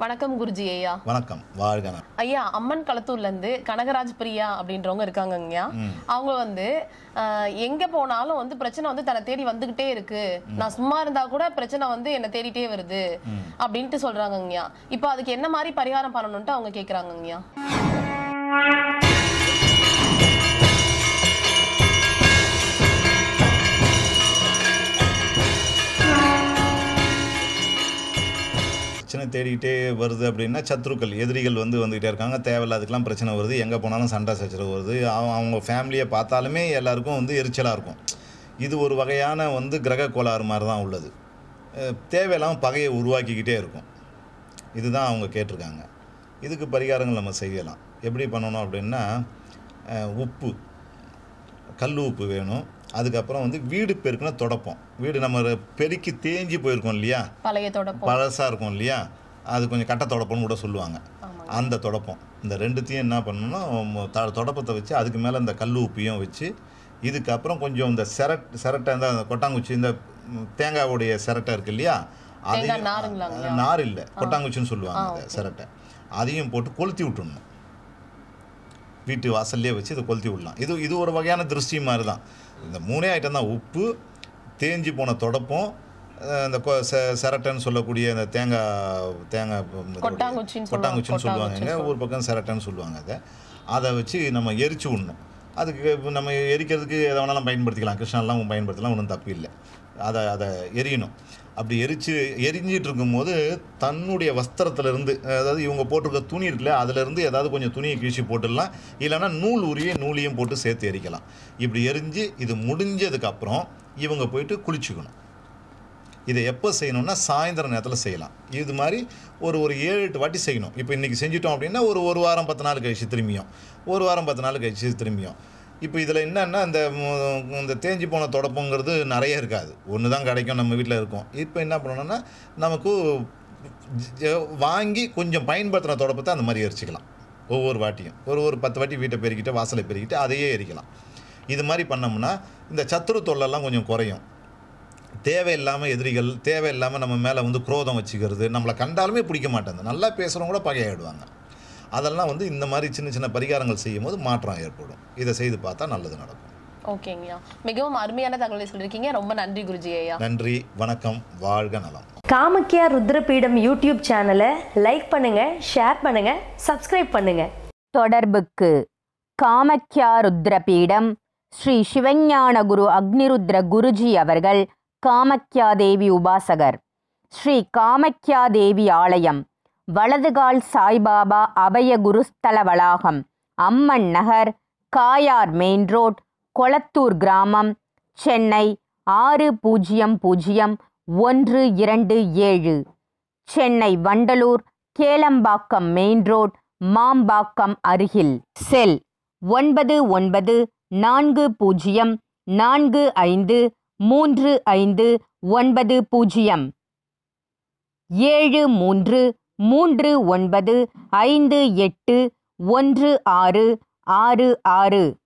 வணக்கம் குருஜி ஐயா வணக்கம் வாழ்க நலம். ஐயா அம்மன் களத்தூர்ல இருந்து கனகராஜ் பிரியா அப்படின்றவங்க இருக்காங்கங்கய்யா அவங்க வந்து ஆஹ், எங்க போனாலும் வந்து பிரச்சனை வந்து தன்னை தேடி வந்துகிட்டே இருக்கு நான் சும்மா இருந்தா கூட பிரச்சனை வந்து என்ன தேடிட்டே வருது அப்படின்ட்டு சொல்றாங்கங்கய்யா இப்போ அதுக்கு என்ன மாதிரி பரிகாரம் பண்ணணும்ட்டு அவங்க கேக்குறாங்கங்கய்யா பிரச்சனை தேடிக்கிட்டே வருது அப்படின்னா சத்ருக்கள் எதிரிகள் வந்து வந்துக்கிட்டே இருக்காங்க தேவையில்லாதுக்கெல்லாம் பிரச்சனை வருது எங்கே போனாலும் சண்டை சச்சரவு வருது அவங்க அவங்க ஃபேமிலியை பார்த்தாலுமே எல்லாருக்கும் வந்து எரிச்சலாக இருக்கும் இது ஒரு வகையான வந்து கிரக கோளாறு மாதிரி தான் உள்ளது அஹ் தேவையில்லாமல் பகையை உருவாக்கிக்கிட்டே இருக்கும் இதுதான் அவங்க கேட்டிருக்காங்க இதுக்கு பரிகாரங்கள் நம்ம செய்யலாம் எப்படி பண்ணணும் அப்படின்னா அஹ் உப்பு கல் உப்பு வேணும் அதுக்கப்புறம் வந்து வீடு பெருக்குனா தொடப்போம் வீடு நம்ம பெருக்கி தேஞ்சு போயிருக்கோம் இல்லையா பழைய தொடப்பம் பழசாக இருக்கும் இல்லையா அது கொஞ்சம் கட்ட தொடப்பம்னு கூட சொல்லுவாங்க ஆமாங்க. அந்த தொடப்பம் இந்த ரெண்டுத்தையும் என்ன பண்ணணும்னா ம- த தொடப்பத்தை வச்சு அதுக்கு மேலே இந்த கல் உப்பையும் வச்சு இதுக்கப்புறம் கொஞ்சம் இந்த செரட் செரட்டை இந்த அந்த கொட்டாங்குச்சி இந்த ம், தேங்காவுடைய செரட்டை இருக்கு இல்லையா தேங்காய் நாருங்களாங்கய்யா? நார் இல்லை கொட்டாங்குச்சின்னு சொல்லுவாங்க அந்த செரட்டை அதையும் போட்டு கொளுத்தி விட்டுடணும் வீட்டு வாசல்லே வச்சு இதை கொளுத்தி விடலாம் இது இது ஒரு வகையான திருஷ்டி மாதிரி தான் இந்த மூணே ஐட்டம் தான் உப்பு தேஞ்சு போன தொடப்பம் அஹ் இந்த கொ- செ- செரட்டைன்னு சொல்லக்கூடிய அந்த தேங்காய் தேங்காய் இதோடைய- கொட்டாங்குச்சின்னு சொல்லுவாங்க. கொட்டாங்குச்சின்னு சொல்லுவாங்க கொட்டாங்குச்சின்னு ஒரு பக்கம் செரட்டைன்னு சொல்லுவாங்க அதை அதை வச்சு நம்ம எரிச்சு விடணும் அதுக்கு இப்ப நம்ம எரிக்கிறதுக்கு எதை வேணாலும் பயன்படுத்திக்கலாம் கிருஷ்ணாலாம் பயன்படுத்தலாம் ஒன்றும் தப்பு இல்லை அதை அதை எரியணும் அப்படி எரிச்சு எரிஞ்சிட்டு இருக்கும்போது தன்னுடைய வஸ்திரத்திலிருந்து அதாவது இவங்க போட்டிருக்க துணி இருக்குல்ல அதுலேருந்து ஏதாவது கொஞ்சம் துணியை கிழிச்சு போட்டுடலாம் இல்லைன்னா நூல் உரிய நூலையும் போட்டு சேர்த்து எரிக்கலாம் இப்படி எரிஞ்சு இது முடிஞ்சதுக்கப்புறம் இவங்க போயிட்டு குளிச்சுக்கணும் இதை எப்போ செய்யணும்னா சாயந்தர நேரத்தில் செய்யலாம் இது மாதிரி ஒரு ஒரு ஏழு எட்டு வாட்டி செய்யணும் இப்போ இன்றைக்கி செஞ்சிட்டோம் அப்படின்னா ஒரு ஒரு வாரம் பத்து நாள் கழிச்சு திரும்பியும் ஒரு வாரம் பத்து நாள் கழிச்சு திரும்பியும் இப்போ இதில் என்னென்னா இந்த மு- இந்த தேஞ்சு போன தொடப்பங்கிறது நிறைய இருக்காது ஒன்று தான் கிடைக்கும் நம்ம வீட்டில் இருக்கும் இப்போ என்ன பண்ணணும்னா நமக்கு ஜ- வாங்கி கொஞ்சம் பயன்படுத்தின தொடப்பத்தை அந்த மாதிரி எரிச்சிக்கலாம் ஒவ்வொரு வாட்டியும் ஒரு ஒரு பத்து வாட்டி வீட்டை பெருக்கிட்டு வாசலை பெருக்கிட்டு அதையே எரிக்கலாம் இது மாதிரி பண்ணோம்னா இந்த சத்துரு தொல்லெல்லாம் கொஞ்சம் குறையும் தேவையில்லாமல் எதிரிகள் தேவையில்லாமல் நம்ம மேலே வந்து குரோதம் வச்சுக்கிறது நம்மளை கண்டாலுமே பிடிக்க மாட்டேங்குது நல்லா பேசுகிறவங்க கூட பகையாயிடுவாங்க அதெல்லாம் வந்து இந்த மாதிரி சின்ன சின்ன பரிகாரங்கள் செய்யும் போது மாற்றம் ஏற்படும் இதை செய்து பார்த்தா நல்லது நடக்கும் ஓகேங்கய்யா மிகவும் அருமையான தகவலை சொல்லியிருக்கீங்க ரொம்ப நன்றி குருஜி ஐயா நன்றி வணக்கம் வாழ்க நலம் காமக்கியா ருத்ரபீடம் யூடியூப் சேனலை லைக் பண்ணுங்க ஷேர் பண்ணுங்க சப்ஸ்கிரைப் பண்ணுங்க தொடர்புக்கு காமக்யா ருத்ரபீடம் ஸ்ரீ சிவஞான குரு அக்னிருத்ர குருஜி அவர்கள் காமக்யா தேவி உபாசகர் ஸ்ரீ காமக்யா தேவி ஆலயம் வலதுகால் சாய்பாபா அபய குருஸ்தல வளாகம் அம்மன் நகர் காயார் மெயின் ரோட் கொளத்தூர் கிராமம் சென்னை ஆறு பூஜ்ஜியம் பூஜ்ஜியம் ஒன்று இரண்டு ஏழு சென்னை வண்டலூர் கேளம்பாக்கம் மெயின் ரோட் மாம்பாக்கம் அருகில் செல் ஒன்பது ஒன்பது நான்கு பூஜ்ஜியம் நான்கு ஐந்து மூன்று ஐந்து ஒன்பது பூஜ்ஜியம் ஏழு மூன்று மூன்று ஒன்பது ஐந்து எட்டு ஒன்று ஆறு ஆறு ஆறு